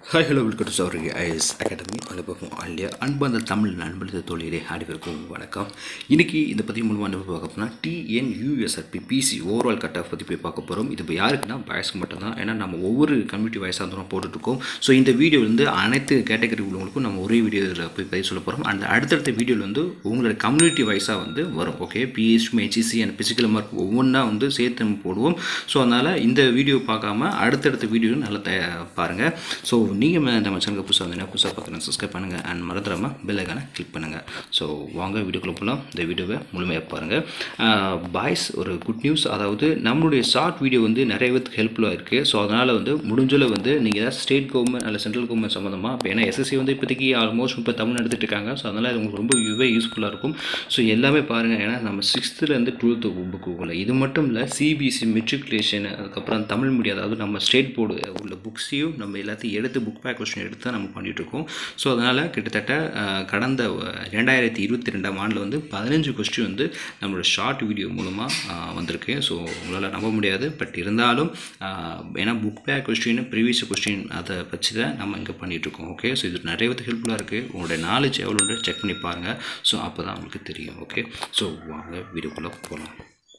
hi hello welcome to Sowri IAS academy அனுபவம் ஆலியா அன்பந்த தமிழ் நண்பர்கள் தொழிலே அனைவருக்கும் வணக்கம் இன்றைக்கி இதை பற்றி மூலமாக என்ன பார்க்க போனால் TNUSRB PC overall cut off பற்றி போய் பார்க்க போகிறோம் இது இப்போ யாருக்குன்னா வயசுக்கு மட்டும்தான் ஏன்னா நம்ம ஒவ்வொரு கம்யூனிட்டி வயசாக இருந்தோம் போட்டுட்ருக்கோம் ஸோ இந்த வீடியோ வந்து அனைத்து கேட்டகரி உள்ளவங்களுக்கும் நம்ம ஒரே வீடியோவில் போய் பதிவு சொல்ல போகிறோம் அந்த அடுத்தடுத்த வீடியோவில் வந்து உங்களோட கம்யூனிட்டி வைஸாக வந்து வரும் ஓகே பிஹெச்மி ஹெச்சிசி அண்ட் பிசிக்கல் மார்க் ஒவ்வொன்றா வந்து சேர்த்து நம்ம போடுவோம் ஸோ அதனால் இந்த வீடியோ பார்க்காம அடுத்தடுத்த வீடியோ நல்லா த பாருங்கள் ஸோ நீங்கள் நம்ம சேனலுக்கு புதுசாக வந்தீங்கன்னா புதுசாக பார்க்குறேன் சப்ஸ்கிரைப் பண்ணுங்கள் அண்ட் மறந்துடாமல் பெல் ஐக்கானை கிளிக் பண்ணுங்கள் ஸோ வாங்க வீடியோக்குள்ளே போகலாம் இந்த வீடியோவை முழுமையாக பாருங்கள் பாய்ஸ் ஒரு குட் நியூஸ் அதாவது நம்மளுடைய ஷார்ட் வீடியோ வந்து நிறைய பேருக்கு ஹெல்ப்ஃபுல்லாக இருக்குது ஸோ அதனால் வந்து முடிஞ்சளவு வந்து நீங்கள் ஏதாவது ஸ்டேட் கவர்மெண்ட் அல்ல சென்ட்ரல் கவர்மெண்ட் சம்மந்தமாக இப்போ ஏன்னா எஸ்எஸ்சி வந்து இப்போதைக்கு ஆல்மோஸ்ட் இப்போ தமிழ் நடத்திட்டு இருக்காங்க ஸோ அதனால் இது உங்களுக்கு ரொம்ப யூவே யூஸ்ஃபுல்லாக இருக்கும் ஸோ எல்லாமே பாருங்கள் ஏன்னா நம்ம சிக்ஸ்த்துலேருந்து டுவெல்த்து புக்கு உள்ள இது மட்டும் இல்லை சிபிஎஸ்சி மெட்ரிகுலேஷன் அதுக்கப்புறம் தமிழ் மீடியம் அதாவது நம்ம ஸ்டேட் போர்டு உள்ள புக்ஸையும் நம்ம எல்லாத்தையும் எடுத்து புக் பேக் கொஸ்டின் எடுத்து தான் நம்ம பண்ணிகிட்ருக்கோம் ஸோ அதனால் கிட்டத்தட்ட அஹ், கடந்த அஹ், ரெண்டாயிரத்தி இருபத்தி ரெண்டாம் ஆண்டில் வந்து பதினஞ்சு கொஸ்டின் வந்து நம்மளோட ஷார்ட் வீடியோ மூலமாக வந்திருக்கு ஸோ உங்களால் நம்ப முடியாது பட் இருந்தாலும் அஹ், ஏன்னா book back question previous question அதை வச்சு தான் நம்ம இங்கே பண்ணிகிட்ருக்கோம் ஓகே ஸோ இது நிறைய விதத்து ஹெல்ப்ஃபுல்லாக இருக்குது உங்களுடைய நாலேஜ் எவ்வளோன்ற செக் பண்ணி பாருங்கள் ஸோ அப்போ தான் உங்களுக்கு தெரியும் ஓகே ஸோ வாங்க வீடியோக்குள்ளே போகலாம்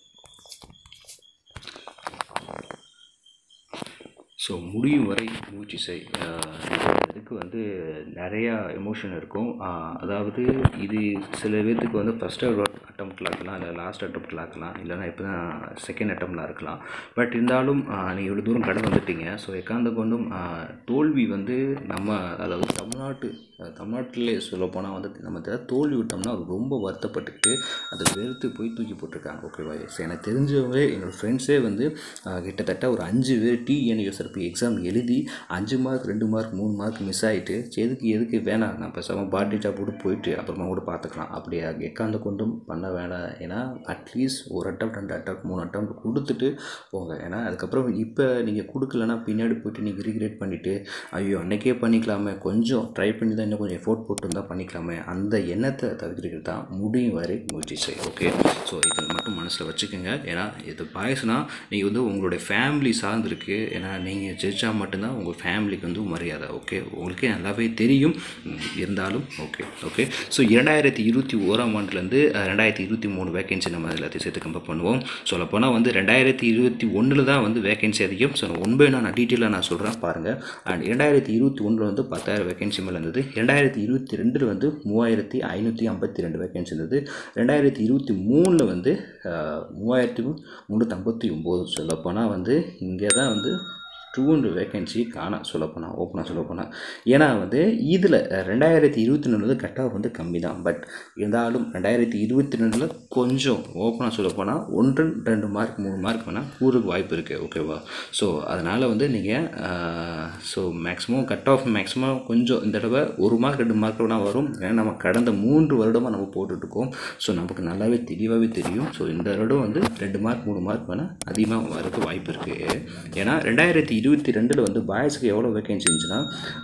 ஸோ முடியும் வரை மூச்சு செய் ஆஹ் இதுக்கு வந்து நிறையா எமோஷன் இருக்கும் ஆஹ் அதாவது இது சில பேர்த்துக்கு வந்து ஃபஸ்ட் அட்டம்ப்டில் இருக்கலாம் இல்லை லாஸ்ட் அட்டம்ப்டில் இருக்கலாம் இல்லைனா இப்போ தான் செகண்ட் அட்டம்ப்டில் இருக்கலாம் பட் இருந்தாலும் நீங்கள் இவ்வளோ தூரம் கடந்து வந்துட்டீங்க ஸோ எக்காந்த கொண்டும் ஆஹ் தோல்வி வந்து நம்ம அதாவது தமிழ்நாட்டு அஹ் தமிழ்நாட்டிலே சொல்லப்போனால் வந்து நம்ம ஏதாவது தோல்வி விட்டோம்னா அது ரொம்ப வருத்தப்பட்டுக்கிட்டு அதை வெறுத்து போய் தூக்கி போட்டிருக்காங்க ஓகேவா ஸோ எனக்கு தெரிஞ்சவங்க என்னோடய ஃப்ரெண்ட்ஸே வந்து ஆஹ் கிட்டத்தட்ட ஒரு அஞ்சு பேர் டிஎன்யூஎஸ்ஆர்பி எக்ஸாம் எழுதி அஞ்சு மார்க் ரெண்டு மார்க் மூணு மார்க் மிஸ் ஆகிட்டு எதுக்கு எதுக்கு வேணாம் நான் பேசாமல் பாட்டிட்டா போட்டு போயிட்டு அப்புறமா கூட பார்த்துக்கலாம் அப்படியே எக்காந்த கொண்டும் பண்ண வேணாம் ஏன்னா அட்லீஸ்ட் ஒரு அட்டம் ரெண்டு அட்டம் மூணு அட்டம் கொடுத்துட்டு போங்க ஏன்னா அதுக்கப்புறம் இப்போ நீங்கள் கொடுக்கலன்னா பின்னாடி போயிட்டு நீங்கள் ரீக்ரியேட் பண்ணிவிட்டு ஐயோ அன்னைக்கே பண்ணிக்கலாமே கொஞ்சம் ட்ரை பண்ணி தான் இன்னும் கொஞ்சம் எஃபோர்ட் போட்டு தான் பண்ணிக்கலாமே அந்த எண்ணத்தை தவிர்க்கிறது தான் முடியும் வரை முயற்சி செய் ஓகே ஸோ இதை மட்டும் மனசில் வச்சுக்கோங்க ஏன்னா இது பாயசனா நீங்கள் வந்து உங்களுடைய ஃபேமிலி சார்ந்திருக்கு ஏன்னா நீங்கள் ஜெயிச்சா மட்டும்தான் உங்கள் ஃபேமிலிக்கு வந்து மரியாதை ஓகே உங்களுக்கே நல்லாவே தெரியும் ம், இருந்தாலும் ஓகே ஓகே ஸோ இரண்டாயிரத்தி இருபத்தி ஓராம் ஆண்டுலேருந்து அஹ், ரெண்டாயிரத்தி இருபத்தி மூணு வேகன்சி நம்ம எல்லாத்தையும் சேர்த்து கம்பேர் பண்ணுவோம் சொல்லப்போனால் வந்து ரெண்டாயிரத்தி இருபத்தி ஒன்றில் தான் வந்து வேகன்சி அதிகம் ஸோ ஒன்பது நான் டீட்டெயிலாக நான் சொல்கிறேன் பாருங்கள் அண்ட் இரண்டாயிரத்தி இருபத்தி ஒன்றில் வந்து பத்தாயிரம் வேகன்சி மேலே இருந்தது ரெண்டாயிரத்தி இருபத்தி ரெண்டில் வந்து மூவாயிரத்தி ஐநூற்றி ஐம்பத்தி ரெண்டு வேகன்சி இருந்தது ரெண்டாயிரத்தி இருபத்தி மூணில் வந்து அஹ், மூவாயிரத்தி முந்நூற்றி ஐம்பத்தி ஒம்பது சொல்லப்போனால் வந்து இங்கே தான் வந்து டூ ஹண்ட்ரட் வேகன்சி காண சொல்லப்போனால் ஓப்பனாக சொல்லப்போனால் ஏன்னா வந்து இதில் ரெண்டாயிரத்தி இருபத்தி ரெண்டு வந்து கட் ஆஃப் வந்து கம்மி தான் பட் இருந்தாலும் ரெண்டாயிரத்தி இருபத்தி ரெண்டில் கொஞ்சம் ஓப்பனாக சொல்லப்போனால் ஒன்று ரெண்டு மார்க் மூணு மார்க் வேணால் கூறுக்கு வாய்ப்பு இருக்குது ஓகேவா ஸோ அதனால் வந்து நீங்கள் so maximum cut off maximum கொஞ்சம் இந்த தடவை ஒரு மார்க் ரெண்டு மார்க் வேணால் வரும் ஏன்னா நம்ம கடந்த மூன்று வருடமாக நம்ம போட்டுட்ருக்கோம் ஸோ நமக்கு நல்லாவே தெளிவாகவே தெரியும் ஸோ இந்த வருடம் வந்து ரெண்டு மார்க் மூணு மார்க் வேணால் அதிகமாக வரதுக்கு வாய்ப்பு இருக்குது ஏன்னா ரெண்டாயிரத்தி இருபத்தி ரெண்டில் வந்து பாய்ஸுக்கு எவ்வளோ வேகன்சி இருந்துச்சுன்னா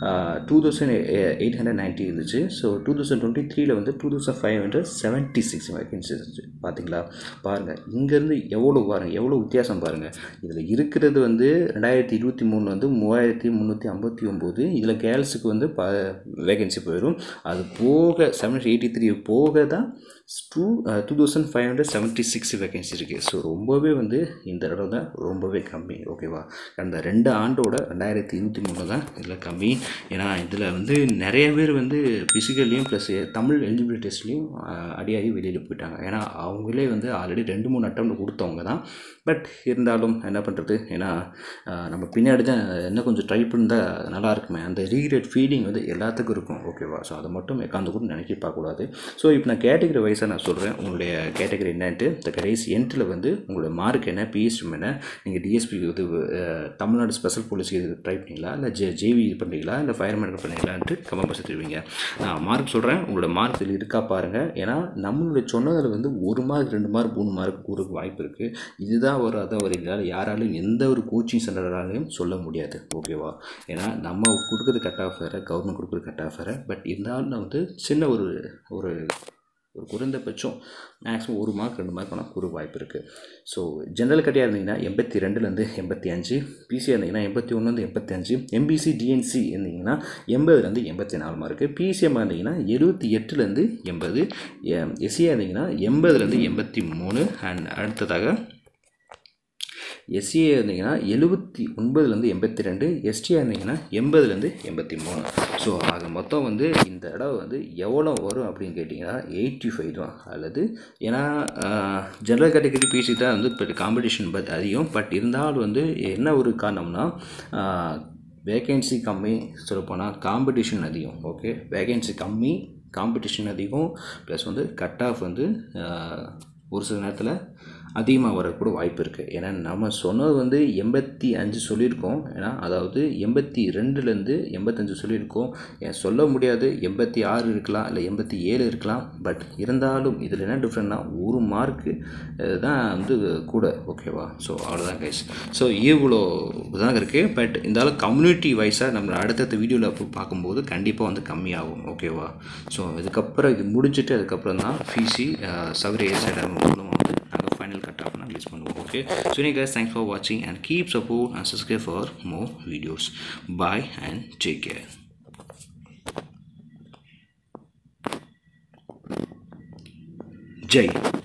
two thousand eight hundred ninety இருந்துச்சு ஸோ டூ தௌசண்ட் டுவெண்ட்டி த்ரீல வந்து two thousand five hundred seventy six vacancy இருந்துச்சு பார்த்தீங்களா பாருங்கள் இங்கேருந்து எவ்வளோ பாருங்கள் எவ்வளோ வித்தியாசம் பாருங்கள் இதில் இருக்கிறது வந்து ரெண்டாயிரத்தி இருபத்தி மூணு வந்து மூவாயிரத்தி முந்நூற்றி ஐம்பத்தி ஒம்பது இதில் கேர்ள்ஸுக்கு வந்து ப வேகன்சி போயிடும் அது போக செவன் எயிட்டி த்ரீ போக தான் two two thousand five hundred seventy six vacancy இருக்குது ஸோ ரொம்பவே வந்து இந்த தடவை தான் ரொம்பவே கம்மி ஓகேவா அந்த ரெண்டு ஆண்டோட ரெண்டாயிரத்தி இருபத்தி மூணு தான் இதில் கம்மி ஏன்னா இதில் வந்து நிறைய பேர் வந்து ஃபிசிக்கல்லையும் ப்ளஸ் தமிழ் எலிஜிபிலிட்டி டெஸ்ட்லேயும் அடியாகி வெளியில் போயிட்டாங்க ஏன்னா அவங்களே வந்து ஆல்ரெடி ரெண்டு மூணு அட்டம் கொடுத்தவங்க தான் பட் இருந்தாலும் என்ன பண்ணுறது ஏன்னா ஆஹ், நம்ம பின்னாடி தான் இன்னும் கொஞ்சம் ட்ரை பண்ணால் நல்லா இருக்குமே அந்த ரீக்ரெட் ஃபீலிங் வந்து எல்லாத்துக்கும் இருக்கும் ஓகேவா ஸோ அதை மட்டும் எக்காந்து கூட நினைக்க பார்க்கக்கூடாது ஸோ இப்போ நான் கேட்டகரி வைஸாக நான் சொல்கிறேன் உங்களுடைய கேட்டகரி என்னன்ட்டு இந்த கடைசி எண்டில் வந்து உங்களோட மார்க் என்ன பிஎஸ்டி என்ன நீங்கள் டிஎஸ்பி இது அஹ், தமிழ்நாடு ஸ்பெஷல் போலீஸ் இது ட்ரை பண்ணீங்களா இல்லை ஜே ஜேவி இது பண்ணுறீங்களா இல்லை ஃபயர்மேன் பண்ணீங்களான்ட்டு கமெண்ட் பாக்ஸ் தெரிவிங்க நான் மார்க் சொல்கிறேன் உங்களோட மார்க் இதில் இருக்கா பாருங்கள் ஏன்னா நம்மளுடைய சொன்னதில் வந்து ஒரு மார்க் ரெண்டு மார்க் மூணு மார்க் கூறக்கு வாய்ப்பு இருக்குது இதுதான் வரும் அதான் வரும் இதனால் யாராலும் எந்த ஒரு கோச்சிங் சென்டராலையும் சொல்ல முடியாது ஓகேவா ஏன்னா நம்ம கொடுக்குறது கட் ஆஃப் வேறு கவர்மெண்ட் கொடுக்குறது கட் ஆஃப் வேறு பட் இருந்தாலும் நான் வந்து சின்ன ஒரு ஒரு ஒரு குறைந்தபட்சம் மேக்ஸிமம் ஒரு மார்க் ரெண்டு மார்க் வேணால் ஒரு வாய்ப்பு இருக்குது ஸோ ஜென்ரல் கட்டியாக இருந்தீங்கன்னா எண்பத்தி ரெண்டுலேருந்து எண்பத்தி அஞ்சு பிசியாக இருந்தீங்கன்னா எண்பத்தி ஒன்றுலேருந்து எண்பத்தி அஞ்சு எம்பிசி டிஎன்சி இருந்தீங்கன்னா எண்பதுலேருந்து எண்பத்தி நாலு மார்க்கு பிசிஎம் இருந்தீங்கன்னா எழுபத்தி எட்டுலேருந்து எண்பது எஸ்சியாக இருந்தீங்கன்னா எண்பதுலேருந்து எண்பத்தி மூணு அண்ட் அடுத்ததாக எஸ்சிஏ இருந்தீங்கன்னா எழுபத்தி ஒன்பதுலேருந்து எண்பத்தி ரெண்டு எஸ்டியாக இருந்தீங்கன்னா எண்பதுலேருந்து எண்பத்தி மூணு ஸோ ஆக மொத்தம் வந்து இந்த இடம் வந்து எவ்வளோ வரும் அப்படின்னு கேட்டிங்கன்னா எயிட்டி ஃபைவ் தான் அல்லது ஏன்னா ஜென்ரல் கேட்டகரி பிசி தான் வந்து இப்போ காம்படிஷன் பட் அதிகம் பட் இருந்தாலும் வந்து என்ன ஒரு காரணம்னா வேகன்சி கம்மி சொல்லப்போனால் காம்படிஷன் அதிகம் ஓகே வேகன்சி கம்மி காம்படிஷன் அதிகம் ப்ளஸ் வந்து கட் ஆஃப் வந்து ஒரு சில நேரத்தில் அதிகமாக வரக்கூட வாய்ப்பு இருக்குது ஏன்னா நம்ம சொன்னது வந்து எண்பத்தி அஞ்சு சொல்லியிருக்கோம் ஏன்னா அதாவது எண்பத்தி ரெண்டுலேருந்து எண்பத்தஞ்சு சொல்லியிருக்கோம் ஏன் சொல்ல முடியாது எண்பத்தி ஆறு இருக்கலாம் இல்லை எண்பத்தி ஏழு இருக்கலாம் பட் இருந்தாலும் இதில் என்ன டிஃப்ரெண்ட்னா ஒரு மார்க்கு தான் வந்து கூட ஓகேவா ஸோ அவ்வளோதான் கைஸ் ஸோ இவ்வளோ தான் இருக்குது பட் இருந்தாலும் கம்யூனிட்டி வைஸாக நம்ம அடுத்தடுத்த வீடியோவில் பார்க்கும்போது கண்டிப்பாக வந்து கம்மியாகும் ஓகேவா ஸோ இதுக்கப்புறம் இது முடிஞ்சுட்டு அதுக்கப்புறம் தான் ஃபீஸி சவரி ஏசைடம் மூலமாக வந்து நாங்கள் ஃபைனல் கட் ஆஃப் ரிலீஸ் பண்ணுவோம் ஓகே ஸோ நீ கைஸ் தேங்க்ஸ் ஃபார் வாட்சிங் and keep support and subscribe for more videos bye and take care Jai